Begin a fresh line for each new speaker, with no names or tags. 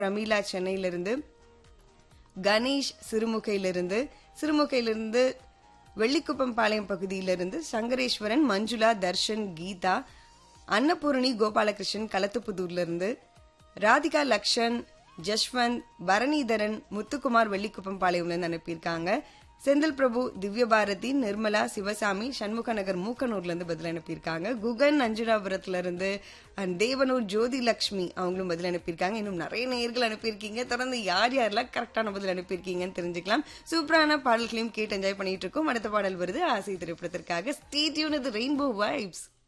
பிரமீளா சென்னையிலிருந்து கணேஷ் சிறுமுகையிலிருந்து சிறுமுகையிலிருந்து வெள்ளிக்குப்பம் பாளையம் பகுதியிலிருந்து சங்கரேஸ்வரன் மஞ்சுளா தர்ஷன் கீதா அன்னபூரணி கோபாலகிருஷ்ணன் களத்துப்புதூர்லிருந்து ராதிகா லக்ஷன் ஜஷ்வந்த் பரணிதரன் முத்துக்குமார் வெள்ளிக்குப்பம் பாளையம்லேருந்து அனுப்பியிருக்காங்க செந்தில் பிரபு திவ்யபாரதி நிர்மலா சிவசாமி சண்முக நகர் மூக்கனூர்ல இருந்து பதில் அனுப்பியிருக்காங்க குகன் அஞ்சுராபுரத்துல இருந்து அண்ட் தேவனூர் ஜோதி லக்ஷ்மி அவங்களும் பதில் அனுப்பியிருக்காங்க இன்னும் நிறைய நேர்கள் அனுப்பியிருக்கீங்க தொடர்ந்து யார் யாரெல்லாம் கரெக்டான பதில் அனுப்பியிருக்கீங்கன்னு தெரிஞ்சுக்கலாம் சூப்பரான பாடல்களையும் கேட்டு என்ஜாய் பண்ணிட்டு இருக்கோம் அடுத்த பாடல் வருது ஆசை திரைப்படத்திற்காக ஸ்டேட்யூன் இது ரெயின்போ வைப்ஸ்